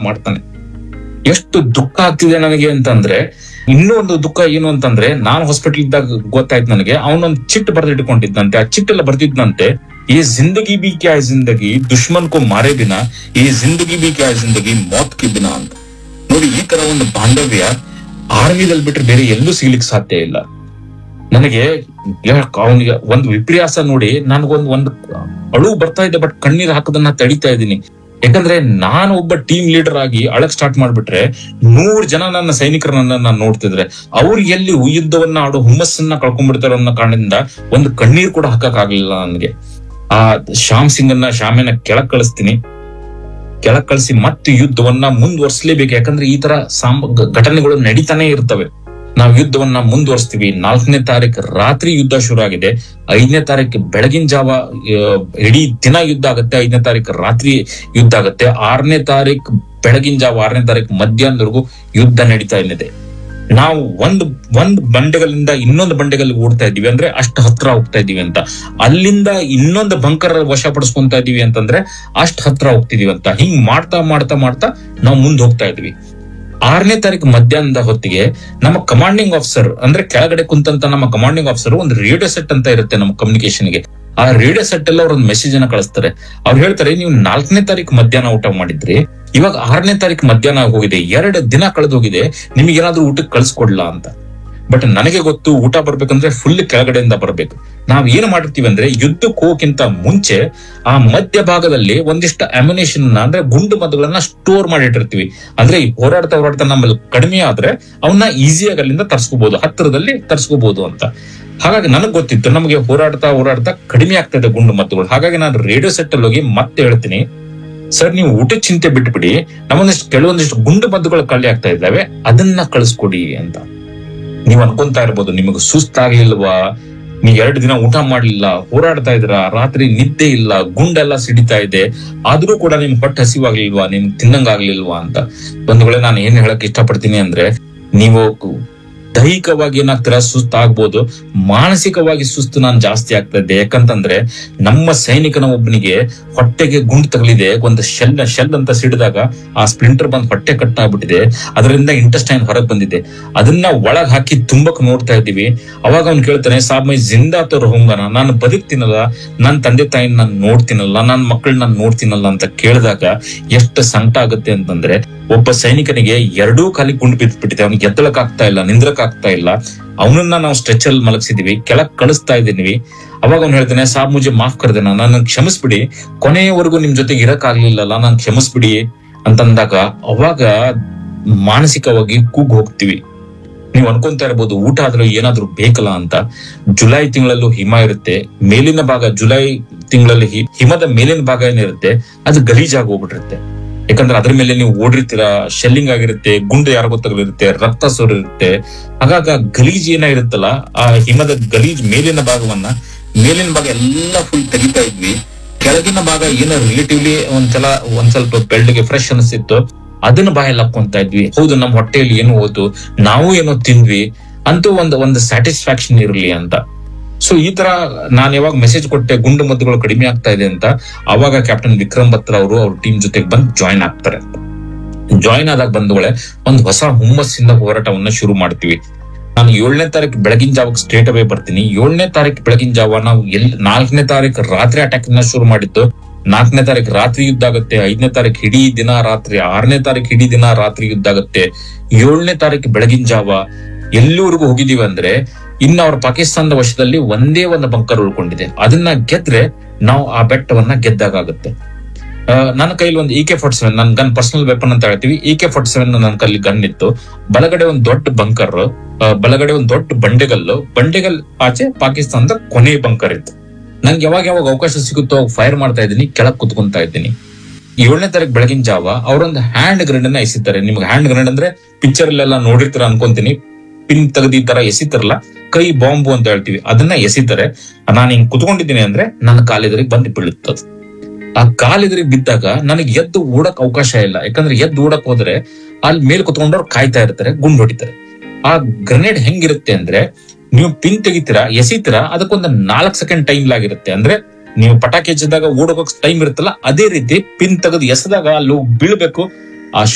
ಮಾಡ್ತಾನೆ ಎಷ್ಟು ದುಃಖ ಆಗ್ತಿದೆ ನನಗೆ ಅಂತಂದ್ರೆ ಇನ್ನೂ ಒಂದು ದುಃಖ ಏನು ಅಂತಂದ್ರೆ ನಾನು ಹಾಸ್ಪಿಟಲ್ ಇದ್ದಾಗ ಗೊತ್ತಾಯ್ತು ನನಗೆ ಅವನೊಂದು ಚಿಟ್ ಬರೆದಿಟ್ಕೊಂಡಿದ್ದಂತೆ ಆ ಚಿಟ್ ಎಲ್ಲ ಬರ್ದಿದ್ದಂತೆ ಈ ಜಿಂದಗಿ ಬಿ ಕ್ಯಾ ಹೈ ಜಿಂದಗಿ ದುಶ್ಮನ್ ಕೋ ಮಾರೇ ದಿನ ಈ ಜಿಂದಗಿ ಬಿ ಕ್ಯಾ ಹೈ ಜಿಂದಗಿ ಮೌತ್ ಕಿ ದಿನ ಅಂತ ನೋಡಿ ಈ ತರ ಒಂದು ಬಾಂಧವ್ಯ ಆರ್ಮಿದಲ್ಲಿ ಬಿಟ್ರೆ ಬೇರೆ ಎಲ್ಲೂ ಸಿಗ್ಲಿಕ್ಕೆ ಸಾಧ್ಯ ಇಲ್ಲ ನನಗೆ ಅವನಿಗೆ ಒಂದು ವಿಪರ್ಯಾಸ ನೋಡಿ ನನಗೊಂದು ಒಂದು ಅಳು ಬರ್ತಾ ಇದೆ ಬಟ್ ಕಣ್ಣೀರ್ ಹಾಕೋದನ್ನ ತಡಿತಾ ಇದ್ದೀನಿ ಯಾಕಂದ್ರೆ ನಾನು ಒಬ್ಬ ಟೀಮ್ ಲೀಡರ್ ಆಗಿ ಅಳಕ್ ಸ್ಟಾರ್ಟ್ ಮಾಡ್ಬಿಟ್ರೆ ನೂರ್ ಜನ ನನ್ನ ಸೈನಿಕರನ್ನ ನಾನು ನೋಡ್ತಿದ್ರೆ ಅವ್ರು ಎಲ್ಲಿ ಯುದ್ಧವನ್ನ ಆಡೋ ಹುಮ್ಮಸ್ಸನ್ನ ಕಳ್ಕೊಂಡ್ಬಿಡ್ತಾರೋ ಅನ್ನೋ ಕಾರಣದಿಂದ ಒಂದು ಕಣ್ಣೀರ್ ಕೂಡ ಹಾಕಕ್ ಆಗ್ಲಿಲ್ಲ ನನಗೆ ಆ ಶ್ಯಾಮ್ ಸಿಂಗ್ ಅನ್ನ ಶ್ಯಾಮನ ಕೆಳಗ್ ಕಳಿಸ್ತೀನಿ ಕೆಳಗ್ ಕಳಿಸಿ ಮತ್ತೆ ಯುದ್ಧವನ್ನ ಮುಂದುವರ್ಸ್ಲೇಬೇಕು ಯಾಕಂದ್ರೆ ಈ ತರ ಸಾಂಬ ಘ- ಘಟನೆಗಳು ನಡೀತಾನೆ ಇರ್ತವೆ ನಾವು ಯುದ್ಧವನ್ನ ಮುಂದುವರಿಸ್ತೀವಿ ನಾಲ್ಕನೇ ತಾರೀಕು ರಾತ್ರಿ ಯುದ್ಧ ಶುರು ಆಗಿದೆ ಐದನೇ ತಾರೀಕು ಬೆಳಗಿನ ಜಾವ ಆ, ಇಡೀ ದಿನ ಯುದ್ಧ ಆಗುತ್ತೆ ಐದನೇ ತಾರೀಕು ರಾತ್ರಿ ಯುದ್ಧ ಆಗುತ್ತೆ ಆರನೇ ತಾರೀಕು ಬೆಳಗಿನ ಜಾವ ಆರನೇ ತಾರೀಕು ಮಧ್ಯಾಹ್ನದವರೆಗೂ ಯುದ್ಧ ನಡೀತಾ ಇದೆ ನಾವು ಒಂದು ಒಂದ್ ಬಂಡೆಗಳಿಂದ ಇನ್ನೊಂದು ಬಂಡೆಗಳು ಓಡ್ತಾ ಇದೀವಿ ಅಂದ್ರೆ ಅಷ್ಟು ಹತ್ರ ಹೋಗ್ತಾ ಇದೀವಿ ಅಂತ ಅಲ್ಲಿಂದ ಇನ್ನೊಂದು ಬಂಕರ್ ವಶಪಡಿಸ್ಕೊಂತ ಇದೀವಿ ಅಂತಂದ್ರೆ ಅಷ್ಟು ಹತ್ರ ಹೋಗ್ತಿದೀವಿ ಅಂತ ಹಿಂಗ್ ಮಾಡ್ತಾ ಮಾಡ್ತಾ ಮಾಡ್ತಾ ನಾವು ಮುಂದೆ ಹೋಗ್ತಾ ಇದೀವಿ ಆರನೇ ತಾರೀಕು ಮಧ್ಯಾಹ್ನದ ಹೊತ್ತಿಗೆ ನಮ್ಮ ಕಮಾಂಡಿಂಗ್ ಆಫೀಸರ್ ಅಂದ್ರೆ ಕೆಳಗಡೆ ಕುಂತಂತ ನಮ್ಮ ಕಮಾಂಡಿಂಗ್ ಆಫೀಸರ್ ಒಂದು ರೇಡಿಯೋ ಸೆಟ್ ಅಂತ ಇರುತ್ತೆ ನಮ್ಮ communication ಗೆ ಆ ರೇಡಿಯೋ ಸೆಟ್ ಎಲ್ಲ ಅವ್ರ ಒಂದು ಮೆಸೇಜ್ ಅನ್ನ ಕಳಿಸ್ತಾರೆ ಅವ್ರು ಹೇಳ್ತಾರೆ ನೀವು ನಾಲ್ಕನೇ ತಾರೀಕು ಮಧ್ಯಾಹ್ನ ಊಟ ಮಾಡಿದ್ರಿ ಇವಾಗ ಆರನೇ ತಾರೀಕು ಮಧ್ಯಾಹ್ನ ಹೋಗಿದೆ ಎರಡು ದಿನ ಕಳೆದು ಹೋಗಿದೆ ನಿಮಗೆ ಏನಾದ್ರೂ ಊಟಕ್ಕೆ ಕಳಿಸ್ಕೊಡ್ಲಾ ಅಂತ ಬಟ್ ನನಗೆ ಗೊತ್ತು ಊಟ ಬರ್ಬೇಕಂದ್ರೆ ಫುಲ್ ಕೆಳಗಡೆಯಿಂದ ಬರ್ಬೇಕು ನಾವ್ ಏನ್ ಮಾಡಿರ್ತೀವಿ ಅಂದ್ರೆ ಯುದ್ಧಕ್ಕೆ ಹೋಗಕ್ಕಿಂತ ಮುಂಚೆ ಆ ಮಧ್ಯ ಭಾಗದಲ್ಲಿ ಒಂದಿಷ್ಟು ಅಮ್ಯುನೇಷನ್ ಅಂದ್ರೆ ಗುಂಡು ಮದ್ದುಗಳನ್ನ ಸ್ಟೋರ್ ಮಾಡಿಟ್ಟಿರ್ತೀವಿ ಅಂದ್ರೆ ಈ ಹೋರಾಡ್ತಾ ಹೋರಾಡ್ತಾ ನಮ್ಮಲ್ಲಿ ಕಡಿಮೆ ಆದ್ರೆ ಅವನ್ನ ಈಸಿಯಾಗಿ ಅಲ್ಲಿಂದ ತರ್ಸ್ಕೋಬಹುದು ಹತ್ತಿರದಲ್ಲಿ ತರ್ಸ್ಕೋಬಹುದು ಅಂತ ಹಾಗಾಗಿ ನನಗ್ ಗೊತ್ತಿತ್ತು ನಮಗೆ ಹೋರಾಡ್ತಾ ಹೋರಾಡ್ತಾ ಕಡಿಮೆ ಆಗ್ತಾ ಇದೆ ಗುಂಡು ಮದ್ದುಗಳು ಹಾಗಾಗಿ ನಾನು ರೇಡಿಯೋ ಸೆಟ್ ಅಲ್ಲಿ ಹೋಗಿ ಮತ್ತೆ ಹೇಳ್ತೀನಿ ಸರ್ ನೀವು ಊಟದ ಚಿಂತೆ ಬಿಟ್ಬಿಡಿ ನಮ್ಮೊಂದಿಷ್ಟು ಕೆಲವೊಂದಿಷ್ಟು ಗುಂಡು ಮದ್ದುಗಳು ಖಾಲಿ ಆಗ್ತಾ ಇದ್ದಾವೆ ಅದನ್ನ ಕಳಿಸ್ಕೊಡಿ ಅಂತ ನೀವ್ ಅನ್ಕೊಂತಾ ಇರ್ಬೋದು ನಿಮಗೆ ಸುಸ್ತಾಗ್ಲಿಲ್ವಾ ನೀವ್ ಎರಡು ದಿನ ಊಟ ಮಾಡ್ಲಿಲ್ಲ ಹೋರಾಡ್ತಾ ಇದ್ರ ರಾತ್ರಿ ನಿದ್ದೆ ಇಲ್ಲ ಗುಂಡೆಲ್ಲ ಸಿಡಿತಾ ಇದೆ ಆದ್ರೂ ಕೂಡ ನಿಮ್ ಹೊಟ್ಟೆ ಹಸಿವಾಗ್ಲಿಲ್ವಾ ನಿಮ್ ತಿನ್ನಂಗಾಗ್ಲಿಲ್ವಾ ಅಂತ ಒಂದ್ ವೇಳೆ ನಾನು ಏನ್ ಹೇಳಕ್ ಇಷ್ಟಪಡ್ತೀನಿ ಅಂದ್ರೆ ನೀವು ದೈಹಿಕವಾಗಿ ಏನಾಗ್ತೀರಾ ಸುಸ್ತು ಆಗ್ಬೋದು ಮಾನಸಿಕವಾಗಿ ಸುಸ್ತು ನಾನು ಜಾಸ್ತಿ ಆಗ್ತಾ ಇದ್ದೆ ಯಾಕಂತಂದ್ರೆ ನಮ್ಮ ಸೈನಿಕನ ಒಬ್ಬನಿಗೆ ಹೊಟ್ಟೆಗೆ ಗುಂಡು ತಗಲಿದೆ ಒಂದು ಶೆಲ್ ಶೆಲ್ ಅಂತ ಸಿಡಿದಾಗ ಆ ಸ್ಪ್ಲಿಂಟರ್ ಬಂದ್ ಹೊಟ್ಟೆ ಕಟ್ ಆಗ್ಬಿಟ್ಟಿದೆ ಅದರಿಂದ ಇಂಟೆಸ್ಟೈನ್ ಹೊರಗೆ ಬಂದಿದೆ ಅದನ್ನ ಒಳಗ್ ಹಾಕಿ ತುಂಬಕ್ ನೋಡ್ತಾ ಇದ್ದೀವಿ ಅವಾಗ ಅವ್ನು ಕೇಳ್ತಾನೆ ಸಾಬ್ ಮೈ ಜಿಂದಾ ತೋರ್ ಹೋಂಗನ ನಾನು ಬದುಕ್ತೀನಲ್ಲ ನನ್ ತಂದೆ ತಾಯಿನ ನಾನು ನೋಡ್ತೀನಲ್ಲ ನನ್ ಮಕ್ಕಳನ್ನ ನಾನು ನೋಡ್ತೀನಲ್ಲ ಅಂತ ಕೇಳಿದಾಗ ಎಷ್ಟು ಸಂಕಟ ಆಗುತ್ತೆ ಅಂತಂದ್ರೆ ಒಬ್ಬ ಸೈನಿಕನಿಗೆ ಎರಡೂ ಕಾಲಿ ಗುಂಡು ಬಿದ್ದ್ಬಿಟ್ಟಿದೆ ಅವ್ನಿಗೆ ಎದ್ದಳಕ್ ಆಗ್ತಾ ಇಲ್ಲ ನಿಂದ್ರಕ್ ಆಗ್ತಾ ಇಲ್ಲ ಅವನನ್ನ ನಾವು ಸ್ಟ್ರೆಚರ್ ಮಲಗಿಸಿದೀವಿ ಕೆಳಗ್ ಕಳಿಸ್ತಾ ಇದೀವಿ ಅವಾಗ ಅವ್ನು ಹೇಳ್ತಾನೆ ಸಾಬ್ ಮುಜೆ ಮಾಫ್ ಕರ್ದೇನ ನನ್ನ ಕ್ಷಮಿಸ್ಬಿಡಿ ಕೊನೆಯವರೆಗೂ ನಿಮ್ ಜೊತೆಗೆ ಇರಕ್ ಆಗ್ಲಿಲ್ಲಲ್ಲ ನಾನು ಕ್ಷಮಿಸ್ಬಿಡಿ ಅಂತಂದಾಗ ಅವಾಗ ಮಾನಸಿಕವಾಗಿ ಕೂಗ್ ಹೋಗ್ತೀವಿ ನೀವು ಅನ್ಕೊಂತಾ ಇರ್ಬೋದು ಊಟ ಆದ್ರೂ ಏನಾದ್ರೂ ಬೇಕಲ್ಲ ಅಂತ ಜುಲೈ ತಿಂಗಳಲ್ಲೂ ಹಿಮ ಇರುತ್ತೆ ಮೇಲಿನ ಭಾಗ ಜುಲೈ ತಿಂಗಳಲ್ಲಿ ಹಿ- ಹಿಮದ ಮೇಲಿನ ಭಾಗ ಏನಿರುತ್ತೆ ಅದು ಗಲೀಜಾಗಿ ಹೋಗ್ಬಿಟ್ಟಿರುತ್ತೆ ಯಾಕಂದ್ರೆ ಅದ್ರ ಮೇಲೆ ನೀವು ಓಡಿರ್ತೀರಾ ಶೆಲ್ಲಿಂಗ್ ಆಗಿರುತ್ತೆ ಗುಂಡು ಯಾರಿಗೋ ತಗಲಿರುತ್ತೆ ರಕ್ತ ಸೋರಿರುತ್ತೆ ಆಗಾಗ ಗಲೀಜ್ ಏನಾಗಿರುತ್ತಲ್ಲ ಆ ಹಿಮದ ಗಲೀಜ್ ಮೇಲಿನ ಭಾಗವನ್ನ ಮೇಲಿನ ಭಾಗ ಎಲ್ಲ ಫುಲ್ ತೆಗಿತಾ ಇದ್ವಿ ಕೆಳಗಿನ ಭಾಗ ಏನೋ ರಿಲೇಟಿವ್ಲಿ ಒಂದ್ಸಲ ಒಂದ್ ಸ್ವಲ್ಪ ಬೆಳ್ಳಿಗೆ ಫ್ರೆಶ್ ಅನಿಸ್ತಿತ್ತು ಅದನ್ನ ಬಾಯಲ್ಲಿ ಹಾಕೊಂತ ಇದ್ವಿ ಹೌದು ನಮ್ಮ ಹೊಟ್ಟೆಯಲ್ಲಿ ಏನು ಹೋತು ನಾವು ಏನೋ ತಿಂದ್ವಿ ಅಂತೂ ಒಂದು ಒಂದು ಸ್ಯಾಟಿಸ್ಫ್ಯಾಕ್ಷನ್ ಇರಲಿ ಅಂತ ಸೊ ಈ ತರ ನಾನು ಯಾವಾಗ ಮೆಸೇಜ್ ಕೊಟ್ಟೆ ಗುಂಡು ಮದ್ದುಗಳು ಕಡಿಮೆ ಆಗ್ತಾ ಇದೆ ಅಂತ ಅವಾಗ ಕ್ಯಾಪ್ಟನ್ ವಿಕ್ರಮ್ ಬತ್ರ ಅವರು ಅವ್ರ ಟೀಮ್ ಜೊತೆಗೆ ಬಂದು ಜಾಯಿನ್ ಆಗ್ತಾರೆ ಜಾಯಿನ್ ಆದಾಗ ಬಂದವಳೆ ಒಂದು ಹೊಸ ಹುಮ್ಮಸ್ಸಿಂದ ಹೋರಾಟವನ್ನ ಶುರು ಮಾಡ್ತೀವಿ ನಾನು ಏಳನೇ ತಾರೀಕು ಬೆಳಗಿನ ಜಾವಕ್ಕೆ ಸ್ಟ್ರೇಟ್ ಅವೇ ಬರ್ತೀನಿ ಏಳನೇ ತಾರೀಕು ಬೆಳಗಿನ ಜಾವ ನಾವು ಎಲ್ ನಾಲ್ಕನೇ ತಾರೀಕು ರಾತ್ರಿ ಅಟ್ಯಾಕ್ ನ ಶುರು ಮಾಡಿದ್ದು ನಾಲ್ಕನೇ ತಾರೀಕು ರಾತ್ರಿ ಯುದ್ಧ ಆಗುತ್ತೆ ಐದನೇ ತಾರೀಕು ಇಡೀ ದಿನ ರಾತ್ರಿ ಆರನೇ ತಾರೀಕು ಇಡೀ ದಿನ ರಾತ್ರಿ ಯುದ್ಧ ಆಗುತ್ತೆ ಏಳನೇ ತಾರೀಕು ಬೆಳಗಿನ ಜಾವ ಎಲ್ಲಿವರೆಗೂ ಹೋಗಿದೀವಿ ಅಂದ್ರೆ ಇನ್ನು ಅವ್ರ ಪಾಕಿಸ್ತಾನದ ವಶದಲ್ಲಿ ಒಂದೇ ಒಂದು ಬಂಕರ್ ಉಳ್ಕೊಂಡಿದೆ ಅದನ್ನ ಗೆದ್ರೆ ನಾವು ಆ ಬೆಟ್ಟವನ್ನ ಗೆದ್ದಾಗುತ್ತೆ ಆ, ನನ್ನ ಕೈಲಿ ಒಂದು ಇ ಕೆ ಫೋರ್ಟಿ ಸೆವೆನ್ ನನ್ನ ಗನ್ ಪರ್ಸನಲ್ ವೆಪನ್ ಅಂತ ಹೇಳ್ತೀವಿ ಇ ಕೆ ಫೋರ್ಟಿ ಸೆವೆನ್ ನನ್ನ ಕೈಲಿ ಗನ್ ಇತ್ತು ಬಲಗಡೆ ಒಂದು ದೊಡ್ಡ ಬಂಕರ್ ಬಲಗಡೆ ಒಂದು ದೊಡ್ಡ ಬಂಡೆಗಲ್ಲು ಬಂಡೆಗಲ್ ಆಚೆ ಪಾಕಿಸ್ತಾನದ ಕೊನೆ ಬಂಕರ್ ಇತ್ತು ನಂಗೆ ಯಾವಾಗ ಯಾವಾಗ ಅವಕಾಶ ಸಿಗುತ್ತೋ ಅವಾಗ ಫೈರ್ ಮಾಡ್ತಾ ಇದ್ದೀನಿ ಕೆಳಗ್ ಕುತ್ಕೊಂತಾ ಇದ್ದೀನಿ ಏಳನೇ ತಾರೀಕು ಬೆಳಗಿನ ಜಾವ ಅವರೊಂದು ಹ್ಯಾಂಡ್ ಗ್ರೆನೇಡ್ ಅನ್ನ ಎಸಿತಾರೆ ನಿಮ್ಗೆ ಹ್ಯಾಂಡ್ ಗ್ರೆನೇಡ್ ಅಂದ್ರೆ ಪಿಕ್ಚರ್ ಅಲ್ಲೆಲ್ಲ ನೋಡಿರ್ತೀರ ಅನ್ಕೊಂತೀನಿ ಪಿನ್ ತೆಗೆದಿ ತರ ಎಸಿತಾರಲ್ಲ ಕೈ ಬಾಂಬು ಅಂತ ಹೇಳ್ತೀವಿ ಅದನ್ನ ಎಸಿತಾರೆ ನಾನು ಹಿಂಗ್ ಕುತ್ಕೊಂಡಿದ್ದೀನಿ ಅಂದ್ರೆ ನನ್ನ ಕಾಲಿದ್ರಿಗೆ ಬಂದು ಬೀಳುತ್ತದೆ ಆ ಕಾಲಿದ್ರಿಗೆ ಬಿದ್ದಾಗ ನನಗೆ ಎದ್ದು ಓಡಕ್ ಅವಕಾಶ ಇಲ್ಲ ಯಾಕಂದ್ರೆ ಎದ್ದು ಓಡಕ್ ಹೋದ್ರೆ ಅಲ್ಲಿ ಮೇಲ್ ಕುತ್ಕೊಂಡವ್ರು ಕಾಯ್ತಾ ಇರ್ತಾರೆ ಗುಂಡ್ ಹೊಡಿತಾರೆ ಆ ಗ್ರೆನೇಡ್ ಹೆಂಗಿರುತ್ತೆ ಅಂದ್ರೆ ನೀವು ಪಿನ್ ತೆಗಿತೀರಾ ಎಸಿತೀರಾ ಅದಕ್ಕೊಂದು ನಾಲ್ಕು ಸೆಕೆಂಡ್ ಟೈಮ್ ಲಾಗಿರುತ್ತೆ ಅಂದ್ರೆ ನೀವು ಪಟಾಕಿ ಹಚ್ಚಿದಾಗ ಓಡೋಕ್ ಟೈಮ್ ಇರುತ್ತಲ್ಲ ಅದೇ ರೀತಿ ಪಿನ್ ತೆಗೆದು ಎಸೆದಾಗ ಅಲ್ಲಿ ಹೋಗ್ ಬೀಳ್ಬೇಕು